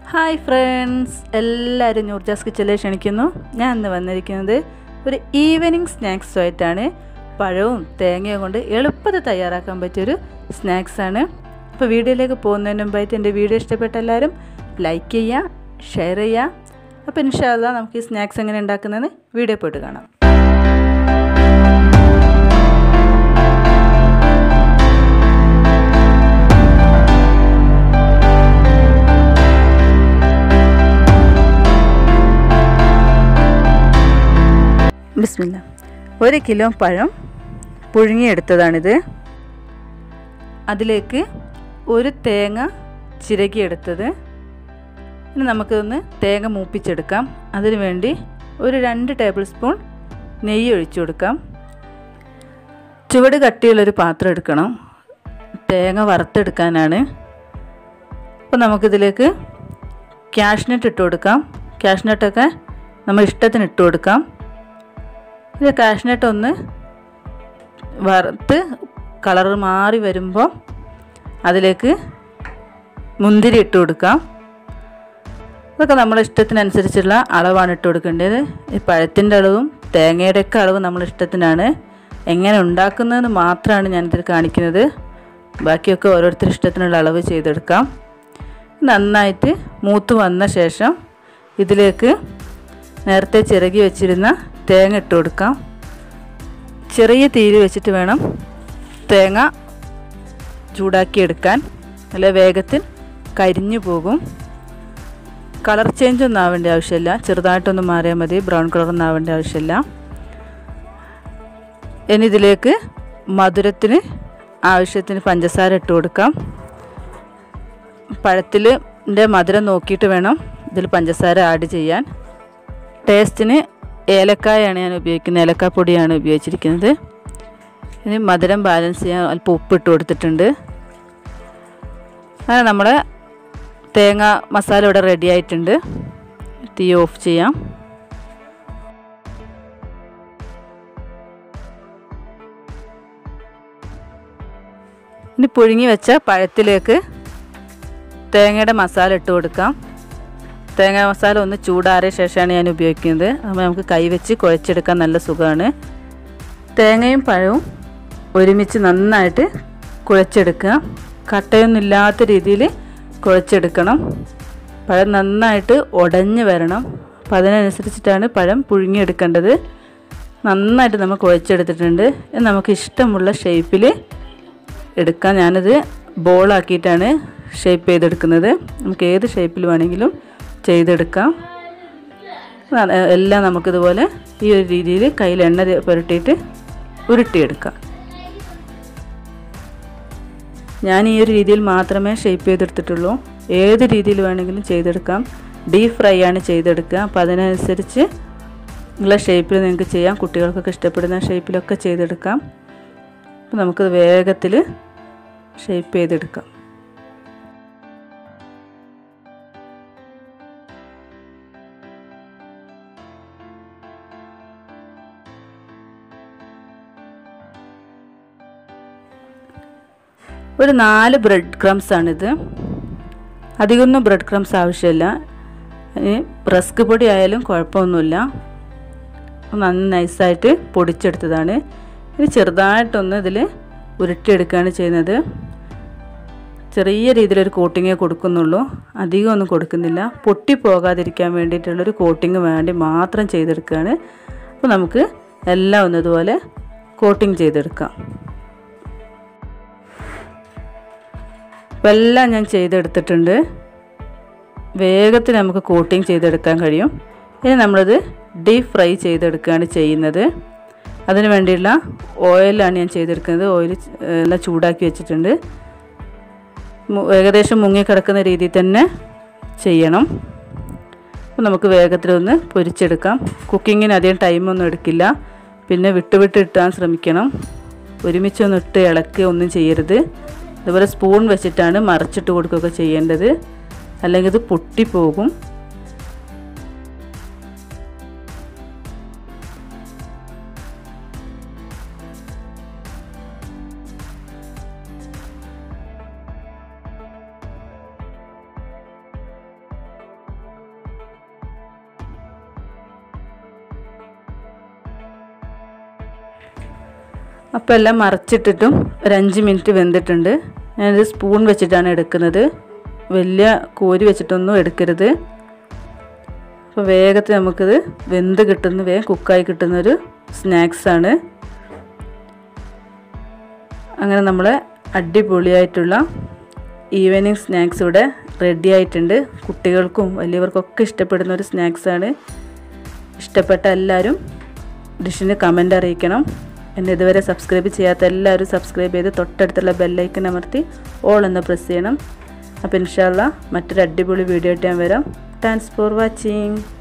hi friends എല്ലാവരും നൂർജാസ് കിച്ചണിലേക്ക് ക്ഷണിക്കുന്നു ഞാൻ ഇന്ന് വന്നിരിക്കുന്നത് ഒരു ഈവനിങ് സ്നാക്സുമായിട്ടാണ് പഴവും തേങ്ങയും കൊണ്ട് എളുപ്പത്തിൽ തയ്യാറാക്കാൻ പറ്റിയൊരു സ്നാക്സാണ് അപ്പോൾ വീഡിയോയിലേക്ക് പോകുന്നതിന് മുമ്പായിട്ട് എൻ്റെ വീഡിയോ ഇഷ്ടപ്പെട്ട എല്ലാവരും ലൈക്ക് ചെയ്യുക ഷെയർ ചെയ്യുക അപ്പോൾ ഇൻഷാല്ല നമുക്ക് ഈ സ്നാക്സ് എങ്ങനെ ഉണ്ടാക്കുന്നതെന്ന് വീഡിയോ പോയിട്ട് കാണാം ബിസ്മില്ല ഒരു കിലോ പഴം പുഴുങ്ങിയെടുത്തതാണിത് അതിലേക്ക് ഒരു തേങ്ങ ചിരകിയെടുത്തത് ഇനി നമുക്കൊന്ന് തേങ്ങ മൂപ്പിച്ചെടുക്കാം അതിനു വേണ്ടി ഒരു രണ്ട് ടേബിൾ സ്പൂൺ നെയ്യ് ഒഴിച്ചു കൊടുക്കാം ചുവട് കട്ടിയുള്ളൊരു പാത്രം എടുക്കണം തേങ്ങ വറുത്തെടുക്കാനാണ് അപ്പോൾ നമുക്കിതിലേക്ക് ക്യാഷ്നട്ട് ഇട്ട് കൊടുക്കാം ക്യാഷ്നട്ടൊക്കെ നമ്മൾ ഇഷ്ടത്തിന് ഇട്ട് കൊടുക്കാം ഇത് കാഷ്നട്ട് ഒന്ന് വറുത്ത് കളർ മാറി വരുമ്പോൾ അതിലേക്ക് മുന്തിരി ഇട്ട് കൊടുക്കാം ഇതൊക്കെ നമ്മുടെ ഇഷ്ടത്തിനനുസരിച്ചുള്ള അളവാണ് ഇട്ട് കൊടുക്കേണ്ടത് ഈ പഴത്തിൻ്റെ അളവും തേങ്ങയുടെയൊക്കെ അളവ് നമ്മുടെ ഇഷ്ടത്തിനാണ് എങ്ങനെ ഉണ്ടാക്കുന്നതെന്ന് മാത്രമാണ് ഞാനിതിൽ കാണിക്കുന്നത് ബാക്കിയൊക്കെ ഓരോരുത്തർ ഇഷ്ടത്തിനുള്ള അളവ് ചെയ്തെടുക്കാം നന്നായിട്ട് മൂത്ത് വന്ന ശേഷം ഇതിലേക്ക് നേരത്തെ ചിറകി വെച്ചിരുന്ന തേങ്ങ ഇട്ട് കൊടുക്കാം ചെറിയ തീര് വെച്ചിട്ട് വേണം തേങ്ങ ചൂടാക്കിയെടുക്കാൻ നല്ല വേഗത്തിൽ കരിഞ്ഞു പോകും കളർ ചേഞ്ച് ഒന്നും ആവേണ്ട ആവശ്യമില്ല ചെറുതായിട്ടൊന്ന് മാറിയാൽ മതി ബ്രൗൺ കളറൊന്നും ആവേണ്ട ആവശ്യമില്ല ഇനി ഇതിലേക്ക് മധുരത്തിന് ആവശ്യത്തിന് പഞ്ചസാര ഇട്ട് കൊടുക്കാം പഴത്തിൽ മധുരം നോക്കിയിട്ട് വേണം ഇതിൽ പഞ്ചസാര ആഡ് ചെയ്യാൻ ടേസ്റ്റിന് ഏലക്കായാണ് ഞാൻ ഉപയോഗിക്കുന്നത് ഏലക്കാപ്പൊടിയാണ് ഉപയോഗിച്ചിരിക്കുന്നത് ഇനി മധുരം ബാലൻസ് ചെയ്യാൻ അല്പം ഉപ്പിട്ട് കൊടുത്തിട്ടുണ്ട് അങ്ങനെ നമ്മുടെ തേങ്ങ മസാല ഇവിടെ റെഡി ആയിട്ടുണ്ട് തീ ഓഫ് ചെയ്യാം ഇനി പുഴുങ്ങി വെച്ച പഴത്തിലേക്ക് തേങ്ങയുടെ മസാല ഇട്ട് കൊടുക്കാം തേങ്ങ മസാല ഒന്ന് ചൂടാറിയ ശേഷമാണ് ഞാൻ ഉപയോഗിക്കുന്നത് അപ്പോൾ നമുക്ക് കൈവച്ച് കുഴച്ചെടുക്കാൻ നല്ല സുഖമാണ് തേങ്ങയും പഴവും ഒരുമിച്ച് നന്നായിട്ട് കുഴച്ചെടുക്കുക കട്ടയൊന്നും ഇല്ലാത്ത രീതിയിൽ കുഴച്ചെടുക്കണം പഴം നന്നായിട്ട് ഉടഞ്ഞ് വരണം അപ്പോൾ അതിനനുസരിച്ചിട്ടാണ് പഴം പുഴുങ്ങിയെടുക്കേണ്ടത് നന്നായിട്ട് നമ്മൾ കുഴച്ചെടുത്തിട്ടുണ്ട് നമുക്ക് ഇഷ്ടമുള്ള ഷേപ്പിൽ എടുക്കാം ഞാനത് ബോളാക്കിയിട്ടാണ് ഷേപ്പ് ചെയ്തെടുക്കുന്നത് നമുക്ക് ഏത് ഷേപ്പിൽ വേണമെങ്കിലും ചെയ്തെടുക്കാം എല്ലാം നമുക്കിതുപോലെ ഈ ഒരു രീതിയിൽ കയ്യിൽ എണ്ണ പുരട്ടിയിട്ട് ഉരുട്ടിയെടുക്കാം ഞാൻ ഈ ഒരു രീതിയിൽ മാത്രമേ ഷേപ്പ് ചെയ്തെടുത്തിട്ടുള്ളൂ ഏത് രീതിയിൽ വേണമെങ്കിലും ചെയ്തെടുക്കാം ഡീപ് ഫ്രൈ ആണ് ചെയ്തെടുക്കുക അപ്പോൾ അതിനനുസരിച്ച് ഉള്ള ഷേപ്പിൽ നിങ്ങൾക്ക് ചെയ്യാം കുട്ടികൾക്കൊക്കെ ഇഷ്ടപ്പെടുന്ന ഷേപ്പിലൊക്കെ ചെയ്തെടുക്കാം അപ്പോൾ നമുക്ക് വേഗത്തിൽ ഷേപ്പ് ചെയ്തെടുക്കാം ഒരു നാല് ബ്രെഡ് ക്രംസ് ആണിത് അധികമൊന്നും ബ്രെഡ് ക്രംസ് ആവശ്യമില്ല റസ്ക് പൊടി ആയാലും കുഴപ്പമൊന്നുമില്ല നന്ന നൈസായിട്ട് പൊടിച്ചെടുത്തതാണ് ഇനി ചെറുതായിട്ടൊന്ന് ഇതിൽ ഉരുട്ടിയെടുക്കുകയാണ് ചെയ്യുന്നത് ചെറിയ രീതിയിലൊരു കോട്ടിങ്ങേ കൊടുക്കുന്നുള്ളൂ അധികം ഒന്നും കൊടുക്കുന്നില്ല പൊട്ടി പോകാതിരിക്കാൻ വേണ്ടിയിട്ടുള്ളൊരു കോട്ടിങ് വേണ്ടി മാത്രം ചെയ്തെടുക്കുകയാണ് അപ്പോൾ നമുക്ക് എല്ലാം ഒന്ന് ഇതുപോലെ കോട്ടിങ് ചെയ്തെടുക്കാം അപ്പോൾ എല്ലാം ഞാൻ ചെയ്തെടുത്തിട്ടുണ്ട് വേഗത്തിൽ നമുക്ക് കോട്ടിങ് ചെയ്തെടുക്കാൻ കഴിയും ഇനി നമ്മളിത് ഡീപ് ഫ്രൈ ചെയ്തെടുക്കുകയാണ് ചെയ്യുന്നത് അതിന് വേണ്ടിയുള്ള ഓയിലാണ് ഞാൻ ചെയ്തെടുക്കുന്നത് ഓയിൽ എല്ലാം ചൂടാക്കി വെച്ചിട്ടുണ്ട് ഏകദേശം മുങ്ങിക്കിടക്കുന്ന രീതിയിൽ തന്നെ ചെയ്യണം അപ്പോൾ നമുക്ക് വേഗത്തിലൊന്ന് പൊരിച്ചെടുക്കാം കുക്കിങ്ങിന് അധികം ടൈമൊന്നും എടുക്കില്ല പിന്നെ വിട്ട് വിട്ട് ഇട്ടാൻ ശ്രമിക്കണം ഒരുമിച്ചൊന്നും ഇട്ട് ഇളക്കി ഒന്നും ചെയ്യരുത് അതുപോലെ സ്പൂൺ വെച്ചിട്ടാണ് മറിച്ചിട്ട് കൊടുക്കുകയൊക്കെ ചെയ്യേണ്ടത് അല്ലെങ്കിൽ ഇത് പൊട്ടിപ്പോകും അപ്പോൾ എല്ലാം മറച്ചിട്ടിട്ടും ഒരു അഞ്ച് മിനിറ്റ് വെന്തിട്ടുണ്ട് ഞാനൊരു സ്പൂൺ വെച്ചിട്ടാണ് എടുക്കുന്നത് വലിയ കോരി വെച്ചിട്ടൊന്നും എടുക്കരുത് അപ്പോൾ വേഗത്തിൽ നമുക്കിത് വെന്ത് കിട്ടുന്ന വേഗം കുക്കായി കിട്ടുന്നൊരു സ്നാക്സാണ് അങ്ങനെ നമ്മളെ അടിപൊളിയായിട്ടുള്ള ഈവനിങ് സ്നാക്സ് ഇവിടെ റെഡി ആയിട്ടുണ്ട് കുട്ടികൾക്കും വലിയവർക്കൊക്കെ ഇഷ്ടപ്പെടുന്ന ഒരു സ്നാക്സാണ് ഇഷ്ടപ്പെട്ട എല്ലാവരും ഡിഷിന് കമൻ്റ് അറിയിക്കണം എന്നെ ഇതുവരെ സബ്സ്ക്രൈബ് ചെയ്യാത്ത എല്ലാവരും സബ്സ്ക്രൈബ് ചെയ്ത് തൊട്ടടുത്തുള്ള ബെല്ലൈക്കൻ അമർത്തി ഓൾ എന്ന് പ്രസ് ചെയ്യണം അപ്പോൾ ഇൻഷാല്ല മറ്റൊരു അടിപൊളി വീഡിയോ ആയിട്ട് ഞാൻ വരാം താങ്ക്സ് ഫോർ വാച്ചിങ്